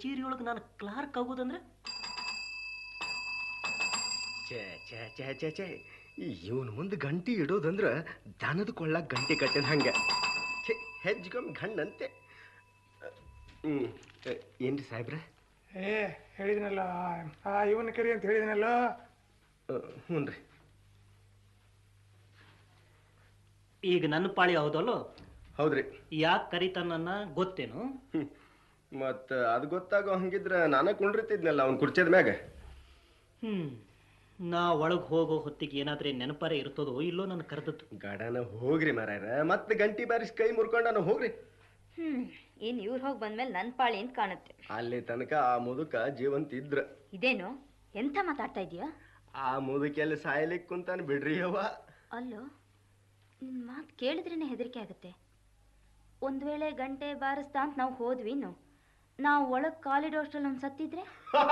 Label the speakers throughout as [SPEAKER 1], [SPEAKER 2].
[SPEAKER 1] ಕಚೇರಿಯೊಳಗೆ ನಾನು ಕ್ಲಾರ್ಕ್ ಆಗೋದಂದ್ರೆ
[SPEAKER 2] ಛೇ ಛೇ ಛೇ ಛೇ ಛೇ ಇವನ್ ಮುಂದೆ ಗಂಟಿ ಇಡೋದಂದ್ರ ದನದ ಕೊಳ್ಳಾಗ ಗಂಟೆ ಕಟ್ಟಿದ ಹಂಗ ಛೇ ಹೆಜ್ಗೊಮ್ಮೆ ಗಂಡಂತೆ ಹ್ಮ್ ಅ, ಏನ್ರಿ ಸಾಹೇಬ್ರ
[SPEAKER 3] ಏ ಹೇಳಿದ್ನಲ್ಲ ಆ ಇವನ ಕರಿ ಅಂತ ಹೇಳಿದ್ನಲ್ಲ
[SPEAKER 2] ಹ್ಞೂ ರೀ
[SPEAKER 1] ಈಗ ನನ್ನ ಪಾಳಿ ಹೌದಲ್ಲೋ
[SPEAKER 2] ಹೌದ್ರಿ
[SPEAKER 1] ಯಾಕೆ ಕರಿತಾನನ್ನ ಗೊತ್ತೇನು
[SPEAKER 2] ಮತ್ತ ಅದು ಗೊತ್ತಾಗೋ ಹಂಗಿದ್ರ ನಾನ ಕುಂಡ್ರಿತಿದ್ನಲ್ಲ ಅವ್ನ ಕುರ್ಚದ ಮ್ಯಾಗ
[SPEAKER 1] ಹ್ಮ್ ನಾ ಒಳಗೆ ಹೋಗೋ ಹೊತ್ತಿಗೆ ಏನಾದ್ರೆ ನೆನಪಾರೆ ಇರ್ತದೋ ಇಲ್ಲೋ ನನ್ನ ಕರೆದದ್ದು
[SPEAKER 2] ಗಾಡನ ಹೋಗ್ರಿ ಮಾರಾಯರ ಮತ್ತೆ ಗಂಟಿ ಬಾರಿಸಿ ಕೈ ಮುರ್ಕೊಂಡಾನ ಹೋಗ್ರಿ
[SPEAKER 4] ಹ್ಮ್ ಇನ್ ಇವ್ರು ಹೋಗಿ ಬಂದ್ಮೇಲೆ ನನ್ ಪಾಳಿ ಅಂತ ಕಾಣುತ್ತೆ
[SPEAKER 2] ಅಲ್ಲಿ ತನಕ ಆ ಮುದುಕ ಜೀವಂತ ಇದ್ರ
[SPEAKER 4] ಇದೇನು ಎಂತ ಮಾತಾಡ್ತಾ ಇದೀಯಾ
[SPEAKER 2] ಆ ಮುದುಕೆಲ್ಲಿ ಸಾಯ್ಲಿಕ್ ಕುಂತಾನ ಬಿಡ್ರಿ ಅವ್ವ
[SPEAKER 4] ಅಲ್ಲೋ ನಿನ್ ಮಾತು ಕೇಳಿದ್ರೇನೆ ಹೆದರಿಕೆ ಆಗುತ್ತೆ ಒಂದ್ ವೇಳೆ ಗಂಟೆ ಬಾರಿಸ್ತಾ ಅಂತ ನಾವು ಹೋದ್ವಿನು ನಾವು ಒಳಗ್ ಕಾಲಿಡೋಷ್ಟ್ರಲ್ಲಿ ಅವ್ನು ಸತ್ತಿದ್ರೆ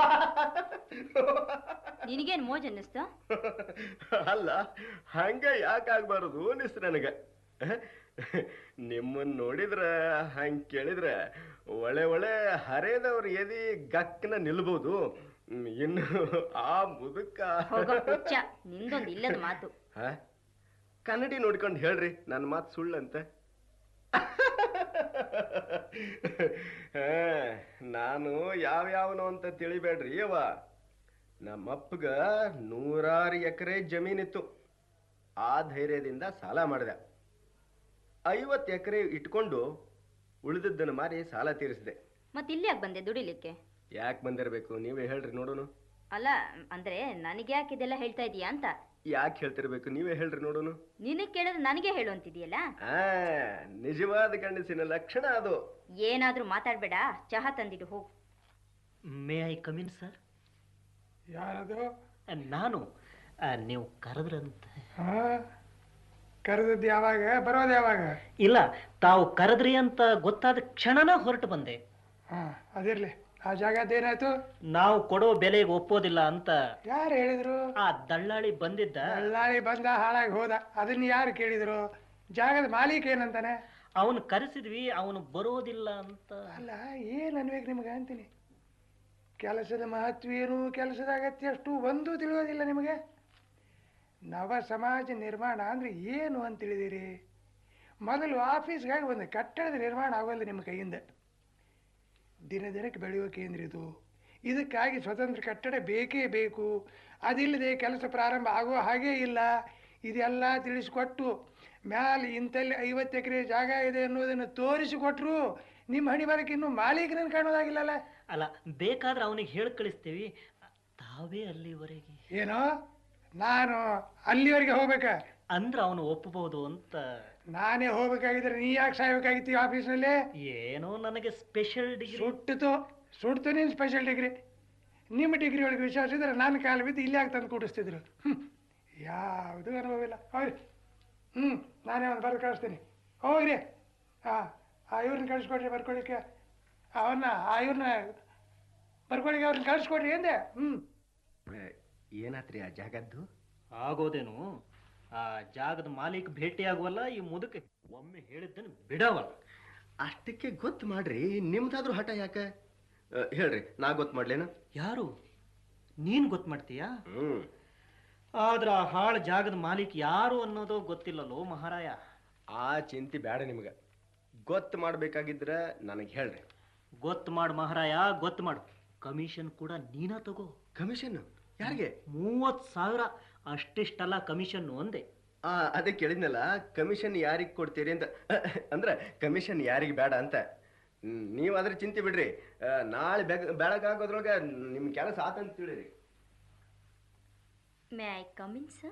[SPEAKER 4] ನಿನಗೇನು ಮೋಜ್ ಅನ್ನಿಸ್ತಾ
[SPEAKER 2] ಅಲ್ಲ ಹಂಗ ಯಾಕಾಗ್ಬಾರದು ಅನಿಸ್ತು ನನಗ ನಿಮ್ಮನ್ನ ನೋಡಿದ್ರ ಹಂಗ್ ಕೇಳಿದ್ರ ಒಳೆ ಒಳೆ ಹರೇದವ್ರ ಎದಿ ಗಕ್ಕನ ನಿಲ್ಬೋದು ಹ್ಮ್, ಇನ್ನು ಆ ಮುದುಕ
[SPEAKER 4] ಹೋಗೋ ಹುಚ್ಚ ನಿಂದೊಂದು ಇಲ್ಲದ ಮಾತು
[SPEAKER 2] ಹ? ಕನ್ನಡಿ ನೋಡ್ಕೊಂಡು ಹೇಳ್ರಿ ನನ್ನ ಮಾತು ಸುಳ್ಳಂತ ಹಾ, ನಾನು ಯಾವ್ಯಾವನು ಅಂತ ತಿಳಿಬೇಡ್ರಿ ಯವ್ವ ನಮ್ಮಪ್ಪಗ ನೂರಾರು ಎಕರೆ ಜಮೀನಿತ್ತು ಆ ಧೈರ್ಯದಿಂದ ಸಾಲ ಮಾಡಿದೆ ಐವತ್ತು ಎಕರೆ ಇಟ್ಕೊಂಡು ಉಳಿದದ್ದನ್ನು ಮಾರಿ ಸಾಲ ತೀರಿಸಿದೆ
[SPEAKER 4] ಮತ್ತೆ ಇಲ್ಲಿ ಯಾಕೆ ಬಂದೆ ದುಡಿಲಿಕ್ಕೆ
[SPEAKER 2] ಯಾಕೆ ಬಂದಿರಬೇಕು ನೀವೇ ಹೇಳ್ರಿ ನೋಡೋನು
[SPEAKER 4] ಅಲ್ಲ ಅಂದ್ರೆ ನನಗೆ ಯಾಕೆ ಇದೆಲ್ಲ ಹೇಳ್ತಾ ಇದೀಯಾ ಅಂತ
[SPEAKER 2] ಯಾಕೆ ಹೇಳ್ತಿರ್ಬೇಕು ನೀವೇ ಹೇಳ್ರಿ ನೋಡೋನು
[SPEAKER 4] ನಿನಗೆ ಕೇಳಿದ್ರೆ ನನಗೆ ಹೇಳು ಅಂತಿದೀಯಲ್ಲ
[SPEAKER 2] ಆ ನಿಜವಾದ ಗಂಡಸಿನ ಲಕ್ಷಣ ಅದು
[SPEAKER 4] ಏನಾದ್ರೂ ಮಾತಾಡ್ಬೇಡ ಚಹಾ ತಂದಿಡು ಹೋಗು
[SPEAKER 1] ಮೇ ಐ ಕಮಿನ್ ಸರ್
[SPEAKER 3] ಯಾರದು
[SPEAKER 1] ನಾನು ಆ, ನೀವು ಕರೆದ್ರಂತ
[SPEAKER 3] ಹಾ ಕರೆದದ್ದು ಯಾವಾಗ ಬರೋದು ಯಾವಾಗ
[SPEAKER 1] ಇಲ್ಲ ತಾವು ಕರೆದ್ರಿ ಅಂತ ಗೊತ್ತಾದ ಕ್ಷಣನ ಹೊರಟು ಬಂದೆ
[SPEAKER 3] ಹಾ ಅದಿರ್ಲಿ ಆ ಜಾಗದ್ದೇನಾಯ್ತು
[SPEAKER 1] ನಾವು ಕೊಡೋ ಬೆಲೆಗೆ ಒಪ್ಪೋದಿಲ್ಲ ಅಂತ
[SPEAKER 3] ಯಾರು ಹೇಳಿದ್ರು
[SPEAKER 1] ಆ ದಳ್ಳಾಳಿ ಬಂದಿದ್ದ
[SPEAKER 3] ದಳ್ಳಾಳಿ ಬಂದ ಹಾಳಾಗಿ ಹೋದ ಅದನ್ನ ಯಾರು ಕೇಳಿದ್ರು ಜಾಗದ ಮಾಲೀಕ ಏನಂತಾನೆ
[SPEAKER 1] ಅವನು ಕರೆಸಿದ್ವಿ ಅವನು ಬರೋದಿಲ್ಲ ಅಂತ
[SPEAKER 3] ಅಲ್ಲ ಏನು ಅನ್ಬೇಕು ನಿಮಗೆ ಅಂತೀನಿ ಕೆಲಸದ ಮಹತ್ವ ಏನು ಕೆಲಸದ ಅಗತ್ಯ ಅಷ್ಟು ಒಂದೂ ತಿಳಿಯೋದಿಲ್ಲ ನಿಮಗೆ ನವ ಸಮಾಜ ನಿರ್ಮಾಣ ಅಂದ್ರೆ ಏನು ಅಂತ ತಿಳಿದಿರಿ ಮೊದಲು ಆಫೀಸ್ಗಾಗಿ ಒಂದು ಕಟ್ಟಡದ ನಿರ್ಮಾಣ ಆಗೋಲ್ಲ ನಿಮ್ಮ ಕೈಯಿಂದ ದಿನ ದಿನಕ್ಕೆ ಬೆಳೆಯುವ ಕೇಂದ್ರ ಇದು ಇದಕ್ಕಾಗಿ ಸ್ವತಂತ್ರ ಕಟ್ಟಡ ಬೇಕೇ ಬೇಕು ಅದಿಲ್ಲದೆ ಕೆಲಸ ಪ್ರಾರಂಭ ಆಗೋ ಹಾಗೇ ಇಲ್ಲ ಇದೆಲ್ಲ ತಿಳಿಸಿಕೊಟ್ಟು ಮ್ಯಾಲೆ ಇಂಥಲ್ಲಿ ಐವತ್ತು ಎಕರೆ ಜಾಗ ಇದೆ ಅನ್ನೋದನ್ನು ತೋರಿಸಿಕೊಟ್ರು ನಿಮ್ಮ ಹಣಿ ಬರಕ್ಕೆ ಇನ್ನೂ ಮಾಲೀಕರನ್ನು ಕಾಣೋದಾಗಿಲ್ಲಲ್ಲ
[SPEAKER 1] ಅಲ್ಲ ಬೇಕಾದ್ರೆ ಅವನಿಗೆ ಹೇಳಿ ಕಳಿಸ್ತೀವಿ ತಾವೇ ಅಲ್ಲಿವರೆಗೆ
[SPEAKER 3] ಏನೋ ನಾನು ಅಲ್ಲಿವರೆಗೆ ಹೋಗ್ಬೇಕಾ
[SPEAKER 1] ಅಂದ್ರೆ ಅವನು ಒಪ್ಪಬಹುದು ಅಂತ
[SPEAKER 3] ನಾನೇ ಹೋಗ್ಬೇಕಾಗಿದ್ರೆ ನೀ ಯಾಕೆ ಸಾಯ್ಬೇಕಾಗಿತ್ತು ಈ ಆಫೀಸ್ನಲ್ಲಿ
[SPEAKER 1] ಏನೋ ನನಗೆ ಸ್ಪೆಷಲ್ ಡಿಗ್ರಿ
[SPEAKER 3] ಸುಟ್ಟಿತು ಸುಡ್ತು ನೀನು ಸ್ಪೆಷಲ್ ಡಿಗ್ರಿ ನಿಮ್ಮ ಡಿಗ್ರಿ ಒಳಗೆ ವಿಶ್ವಾಸ ಇದ್ರೆ ನಾನು ಕಾಲು ಬಿದ್ದು ಇಲ್ಲಿ ಯಾಕೆ ತಂದು ಕೂಡಿಸ್ತಿದ್ರು ಹ್ಞೂ ಯಾವುದೂ ಅನುಭವ ಇಲ್ಲ ಹೋಗ್ರಿ ಹ್ಞೂ ನಾನೇ ಅವ್ನು ಬರೆದು ಕಳಿಸ್ತೀನಿ ಹೋಗ್ರಿ ಹಾಂ ಆ ಇವ್ರನ್ನ ಕಳಿಸ್ಕೊಡ್ರಿ ಬರ್ಕೊಳಿಕ್ಕೆ ಅವನ್ನ ಆ ಇವ್ರನ್ನ ಬರ್ಕೊಳಿಕ್ಕೆ ಅವ್ರನ್ನ ಕಳಿಸ್ಕೊಡ್ರಿ ಎಂದೆ ಹ್ಞೂ
[SPEAKER 2] ಏನಾತ್ರಿ ಆ ಜಾಗದ್ದು
[SPEAKER 1] ಆಗೋದೇನು ಆ ಜಾಗದ ಮಾಲೀಕ ಭೇಟಿಯಾಗುವಲ್ಲ ಈ ಮುದುಕ ಒಮ್ಮೆ ಹೇಳಿದ್ದನ್ನು ಬಿಡವಲ್ಲ
[SPEAKER 2] ಅಷ್ಟಕ್ಕೆ ಗೊತ್ತು ಮಾಡ್ರಿ ನಿಮ್ದಾದ್ರೂ ಹಠ ಯಾಕೆ ಆ, ಹೇಳ್ರಿ ನಾ ಗೊತ್ತು ಮಾಡ್ಲೇನ
[SPEAKER 1] ಯಾರು ನೀನ್ ಗೊತ್ತು ಮಾಡ್ತೀಯಾ
[SPEAKER 2] ಹ್ಮ್
[SPEAKER 1] ಆದ್ರ ಆ ಹಾಳ ಜಾಗದ ಮಾಲೀಕ ಯಾರು ಅನ್ನೋದು ಗೊತ್ತಿಲ್ಲಲ್ಲೋ ಮಹಾರಾಯ
[SPEAKER 2] ಆ ಚಿಂತೆ ಬೇಡ ನಿಮ್ಗೆ ಗೊತ್ತು ಮಾಡ್ಬೇಕಾಗಿದ್ರ ನನಗೆ ಹೇಳ್ರಿ
[SPEAKER 1] ಗೊತ್ತು ಮಾಡು ಮಹಾರಾಯ ಗೊತ್ತು ಮಾಡು ಕಮಿಷನ್ ಕೂಡ ನೀನ ತಗೋ
[SPEAKER 2] ಕಮಿಷನ್ ಯಾರಿಗೆ
[SPEAKER 1] ಮೂವತ್ ಸಾವಿರ ಅಷ್ಟಿಷ್ಟಲ್ಲ ಕಮಿಷನ್ ಒಂದೇ
[SPEAKER 2] ಆ ಅದೇ ಕೇಳಿದ್ನಲ್ಲ ಕಮಿಷನ್ ಯಾರಿಗೆ ಕೊಡ್ತೀರಿ ಅಂತ ಅಂದ್ರೆ ಕಮಿಷನ್ ಯಾರಿಗೆ ಬೇಡ ಅಂತ ಹ್ಮ್, ನೀವ್ ಅದ್ರ ಚಿಂತೆ ಬಿಡ್ರಿ ಆ, ನಾಳೆ ಬೆಗ ಬೆಳಗಾಗೋದ್ರೊಳಗೆ ನಿಮ್ ಕೆಲಸ ಆತಂತ ತಿಳಿರಿ
[SPEAKER 4] ಮೇ ಐ ಕಮಿನ್ ಸರ್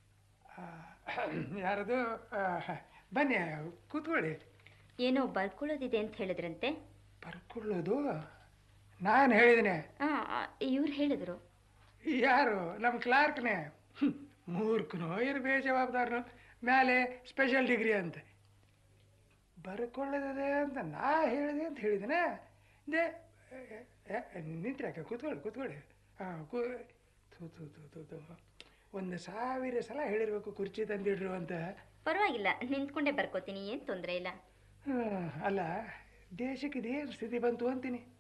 [SPEAKER 3] ಯಾರದು ಆ, ಬನ್ನಿ ಕೂತ್ಕೊಳ್ಳಿ
[SPEAKER 4] ಏನೋ ಬರ್ಕೊಳ್ಳೋದಿದೆ ಅಂತ ಹೇಳಿದ್ರಂತೆ
[SPEAKER 3] ಬರ್ಕೊಳ್ಳೋದು ನಾನು ಹೇಳಿದ್ದೀನಿ
[SPEAKER 4] ಇವ್ರು ಹೇಳಿದ್ರು
[SPEAKER 3] ಯಾರು ನಮ್ಮ ಕ್ಲಾರ್ಕ್ನೇ ಮೂರ್ಖನೋ ಇರು ಬೇಜವಾಬ್ದಾರನು ಮೇಲೆ ಸ್ಪೆಷಲ್ ಡಿಗ್ರಿ ಅಂತ ಬರ್ಕೊಳ್ಳೋದಿದೆ ಅಂತ ನಾ ಹೇಳಿದೆ ಅಂತ ಹೇಳಿದ್ದೇನೆ ದೇ ನಿಂತ್ರಾಕ ಕೂತ್ಕೊಳ್ಳಿ ಕೂತ್ಕೊಳ್ಳಿ ಹಾಂ ಕೂ ಥೂ ಥೂ ಥೂ ಥೂ ಥೂ ಒಂದು ಸಾವಿರ ಸಲ ಹೇಳಿರ್ಬೇಕು ಕುರ್ಚಿ ತಂದಿಡ್ರು ಅಂತ
[SPEAKER 4] ಪರವಾಗಿಲ್ಲ ನಿಂತ್ಕೊಂಡೇ ಬರ್ಕೋತೀನಿ ಏನು ತೊಂದರೆ ಇಲ್ಲ
[SPEAKER 3] ಹ್ಮ್, ಅಲ್ಲ ದೇಶಕ್ಕೆ ಇದೇನು ಸ್ಥಿತಿ ಬಂತು ಅಂತೀನಿ